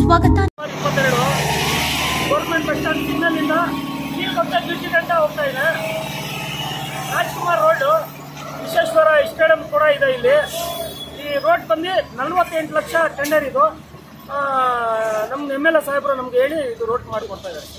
ಸ್ವಾಗತ ಇಪ್ಪತ್ತೆರಡು government bus stand ಸಿಗ್ನಲಿಂದ ಕೀಳ್ಕೊಟ್ಟ ಬ್ಯೂಟಿ ಗಂಟ ಹೋಗ್ತಾ ಇದೆ ರಾಜ್ಕುಮಾರ್ ರೋಡ್ ವಿಶ್ವೇಶ್ವರ ಸ್ಟೇಡಿಯಂ ಕೂಡ ಇದೆ ಇಲ್ಲಿ ಈ ರೋಡ್ ಬಂದು ನಲ್ವತ್ತೆಂಟು ಲಕ್ಷ ಟೆಂಡರ್ ಇದು ಆ, ನಮ್ಮ ಎಮ್ ಎಲ್ ಎ ಸಾಹೇಬರು ನಮ್ಗೆ ಹೇಳಿ ಇದು ರೋಡ್ ಮಾಡಿಕೊಡ್ತಾ ಇದ್ದಾರೆ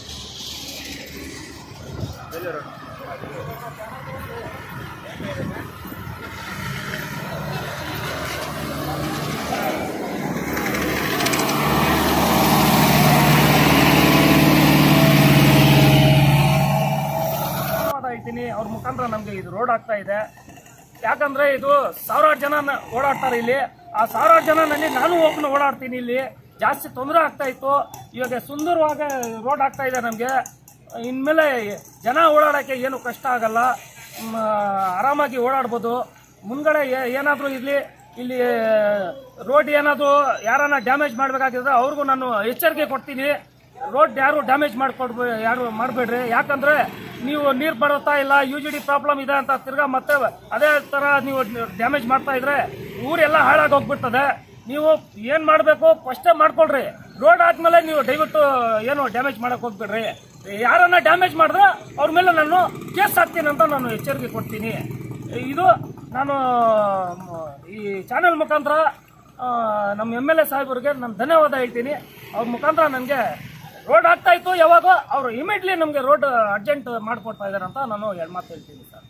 ಧನ್ಯವಾದ ಹೇಳ್ತೀನಿ ಅವ್ರ ಮುಖಾಂತರ ನಮಗೆ ಇದು ರೋಡ್ ಆಗ್ತಾ ಇದೆ ಯಾಕಂದ್ರೆ ಇದು ಸಾವಿರಾರು ಜನ ನ- ಓಡಾಡ್ತಾರೆ ಇಲ್ಲಿ ಆ ಸಾವಿರಾರು ಜನನಲ್ಲಿ ನಾನು ಒಬ್ಬನು ಓಡಾಡ್ತೀನಿ ಇಲ್ಲಿ ಜಾಸ್ತಿ ತೊಂದರೆ ಆಗ್ತಾ ಇತ್ತು ಇವಾಗ ಸುಂದರವಾಗಿ ರೋಡ್ ಆಗ್ತಾ ಇದೆ ನಮಗೆ ಇನ್ಮೇಲೆ ಜನ ಓಡಾಡೋಕ್ಕೆ ಏನು ಕಷ್ಟ ಆಗಲ್ಲ ಮ್, ಆರಾಮಾಗಿ ಓಡಾಡ್ಬೋದು ಮುಂದ್ಗಡೆ ಏನಾದರೂ ಇರಲಿ ಇಲ್ಲಿ ರೋಡ್ ಏನಾದರೂ ಯಾರನ್ನ ಡ್ಯಾಮೇಜ್ ಮಾಡಬೇಕಾಗಿದ್ರೆ ಅವ್ರಿಗೂ ನಾನು ಎಚ್ಚರಿಕೆ ಕೊಡ್ತೀನಿ ರೋಡ್ ಯಾರು ಡ್ಯಾಮೇಜ್ ಮಾಡ್ಕೊಡ್ಬೇ ಯಾರು ಮಾಡಬೇಡ್ರಿ ಯಾಕಂದ್ರೆ ನೀವು ನೀರು ಬರುತ್ತಾ ಇಲ್ಲ ಯು ಜಿ ಡಿ ಪ್ರಾಬ್ಲಮ್ ಇದೆ ಅಂತ ತಿರ್ಗಾ ಮತ್ತೆ ಅದೇ ತರ ನೀವು ಡ್ಯಾಮೇಜ್ ಮಾಡ್ತಾ ಇದ್ರೆ ಊರೆಲ್ಲ ಹಾಳಾಗಿ ಹೋಗ್ಬಿಡ್ತದೆ ನೀವು ಏನ್ ಮಾಡಬೇಕು ಫಸ್ಟೇ ಮಾಡ್ಕೊಳ್ರಿ ರೋಡ್ ಆದ್ಮೇಲೆ ನೀವು ದಯವಿಟ್ಟು ಏನು ಡ್ಯಾಮೇಜ್ ಮಾಡಕ್ ಹೋಗ್ಬೇಡ್ರಿ ಯಾರನ್ನ ಡ್ಯಾಮೇಜ್ ಮಾಡಿದ್ರೆ ಅವ್ರ ಮೇಲೆ ನಾನು ಕೇಸ್ ಹಾಕ್ತೀನಿ ಅಂತ ನಾನು ಎಚ್ಚರಿಕೆ ಕೊಡ್ತೀನಿ ಇದು ನಾನು ಮ, ಈ ಚಾನೆಲ್ ಮುಖಾಂತರ ಆ, ನಮ್ಮ ಎಮ್ ಎಲ್ ಎ ಸಾಹೇಬರಿಗೆ ನಾನು ಧನ್ಯವಾದ ಹೇಳ್ತೀನಿ ಅವ್ರ ಮುಖಾಂತರ ನನಗೆ ರೋಡ್ ಆಗ್ತಾ ಇತ್ತು ಯಾವಾಗ ಅವರು ಇಮಿಡಿಯಟ್ಲಿ ನಮಗೆ ರೋಡ್ ಅರ್ಜೆಂಟ್ ಮಾಡಿಕೊಡ್ತಾ ಇದ್ದಾರೆ ಅಂತ ನಾನು ಎರಡು ಮಾತು ಹೇಳ್ತೀನಿ ಸರ್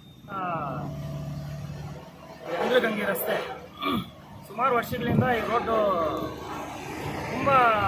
ಇಂದ್ರಗಂಗೆ ರಸ್ತೆ ಸುಮಾರು ವರ್ಷಗಳಿಂದ ಈ ರೋಡು ತುಂಬ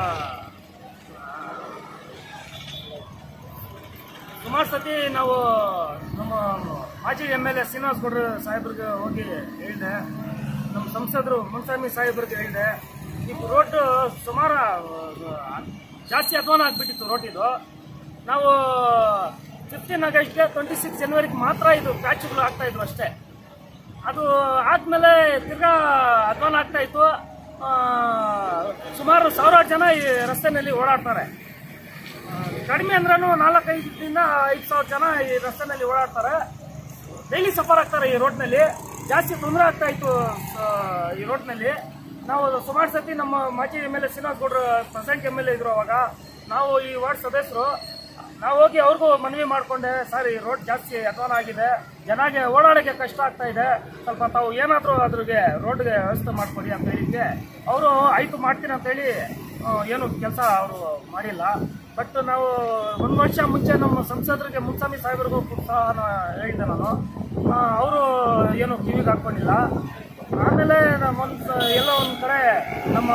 ಸುಮಾರು ಸತಿ ನಾವು ನಮ್ಮ ಮಾಜಿ ಎಮ್ ಎಲ್ ಎ ಶ್ರೀನಿವಾಸ್ ಗೌಡ್ರ ಸಾಹೇಬ್ರಿಗೆ ಹೋಗಿ ಹೇಳಿದೆ ನಮ್ಮ ಸಂಸದರು ಮುನ್ಸ್ವಾಮಿ ಸಾಹೇಬ್ರಿಗೆ ಹೇಳಿದೆ ಈ ರೋಡ್ ಸುಮಾರು ಆ, ಜಾಸ್ತಿ ಅಧ್ವಾನ ಆಗ್ಬಿಟ್ಟಿತ್ತು ರೋಡ್ ಇದು ನಾವು ಫಿಫ್ಟೀನ್ ಆಗಸ್ಟ್ಗೆ ಟ್ವೆಂಟಿ ಸಿಕ್ಸ್ ಜನವರಿಗೆ ಮಾತ್ರ ಇದು ಪ್ಯಾಚ್ಗಳು ಆಗ್ತಾ ಇದ್ವು ಅಷ್ಟೇ ಅದು ಆದ್ಮೇಲೆ ತಿರ್ಗಾ ಅಧ್ವಾನ ಆಗ್ತಾ ಇತ್ತು ಆ, ಸುಮಾರು ಸಾವಿರಾರು ಜನ ಈ ರಸ್ತೆನಲ್ಲಿ ಓಡಾಡ್ತಾರೆ ಆ, ಕಡಿಮೆ ಅಂದ್ರೂ ನಾಲ್ಕೈದರಿಂದ ಐದು ಸಾವಿರ ಜನ ಈ ರಸ್ತೆನಲ್ಲಿ ಓಡಾಡ್ತಾರೆ ಡೈಲಿ ಸಫರ್ ಆಗ್ತಾರೆ ಈ ರೋಡ್ನಲ್ಲಿ ಜಾಸ್ತಿ ತೊಂದರೆ ಆಗ್ತಾ ಇತ್ತು ಆ, ಈ ರೋಡ್ನಲ್ಲಿ ನಾವು ಸುಮಾರು ಸತಿ ನಮ್ಮ ಮಾಜಿ ಎಮ್ ಎಲ್ ಎ ಶ್ರೀನಿವಾಸ್ ಗೌಡ್ರು ಪ್ರೆಸೆಂಟ್ ಎಮ್ ಎಲ್ ಎ ಇದ್ರು ಅವಾಗ ನಾವು ಈ ವಾರ್ಡ್ ಸದಸ್ಯರು ನಾವು ಹೋಗಿ ಅವ್ರಿಗೂ ಮನವಿ ಮಾಡ್ಕೊಂಡೆ ಸರ್ ಈ ರೋಡ್ ಜಾಸ್ತಿ ಅಧ್ವಾನ ಆಗಿದೆ ಜನಗೆ ಓಡಾಡೋಕ್ಕೆ ಕಷ್ಟ ಆಗ್ತಾ ಇದೆ ಸ್ವಲ್ಪ ತಾವು ಏನಾದರೂ ಅದ್ರಿಗೆ ರೋಡ್ಗೆ ವ್ಯವಸ್ಥೆ ಮಾಡ್ಕೊಡಿ ಅಂತ ಹೇಳಿದ್ದೆ ಅವರು ಆಯ್ತು ಮಾಡ್ತೀನಿ ಅಂತ ಹೇಳಿ ಆ, ಏನು ಕೆಲಸ ಅವರು ಮಾಡಿಲ್ಲ ಬಟ್ ನಾವು ಒಂದು ವರ್ಷ ಮುಂಚೆ ನಮ್ಮ ಸಂಸದರಿಗೆ ಮುನ್ಸ್ವಾಮಿ ಸಾಹೇಬರಿಗೂ ಸಹ ನಾ- ಹೇಳಿದ್ದೆ ನಾನು ಅವರು ಏನು ಕಿವಿಗೆ ಹಾಕ್ಕೊಂಡಿಲ್ಲ ಆಮೇಲೆ ಒಂದು ಎಲ್ಲ ಒಂದು ಕಡೆ ನಮ್ಮ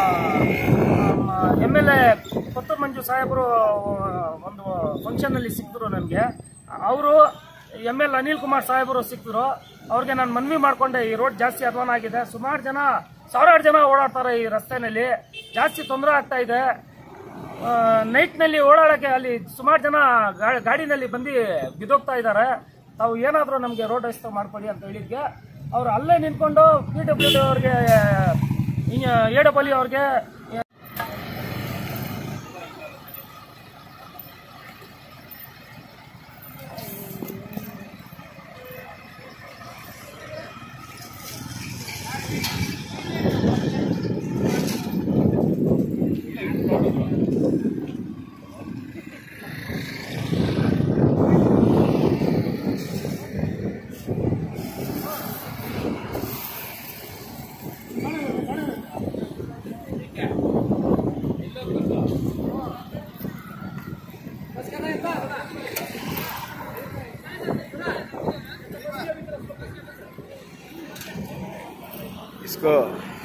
M L A Kothur Manju ಸಾಹೇಬರು ಒಂದು ಫಂಕ್ಷನಲ್ಲಿ ಸಿಕ್ಕಿದ್ರು ನನಗೆ ಅವರು ಎಮ್ ಎಲ್ ಅನಿಲ್ ಕುಮಾರ್ ಸಾಹೇಬರು ಸಿಕ್ಕಿದ್ರು ಅವ್ರಿಗೆ ನಾನು ಮನವಿ ಮಾಡಿಕೊಂಡೆ ಈ ರೋಡ್ ಜಾಸ್ತಿ ಅಧ್ವಾನ ಆಗಿದೆ ಸುಮಾರು ಜನ ಸಾವಿರಾರು ಜನ ಓಡಾಡ್ತಾರೆ ಈ ರಸ್ತೆನಲ್ಲಿ ಜಾಸ್ತಿ ತೊಂದರೆ ಆಗ್ತಾ ಇದೆ ನೈಟ್ನಲ್ಲಿ ಓಡಾಡೋಕ್ಕೆ ಅಲ್ಲಿ ಸುಮಾರು ಜನ ಗಾ- ಗಾಡಿನಲ್ಲಿ ಬಂದು ಬಿದ್ದೋಗ್ತಾ ಇದ್ದಾರೆ ತಾವು ಏನಾದರೂ ನಮಗೆ ರೋಡ್ ವ್ಯವಸ್ಥೆ ಮಾಡ್ಕೊಡಿ ಅಂತ ಹೇಳಿದ್ಗೆ ಅವ್ರು ಅಲ್ಲೇ ನಿಂತ್ಕೊಂಡು ಪಿ ಡಬ್ಲ್ಯೂ ಡಿ ಅವ್ರಿಗೆ ಎ ಡಬ್ಲ್ಯೂ ಅವ್ರಿಗೆ इसको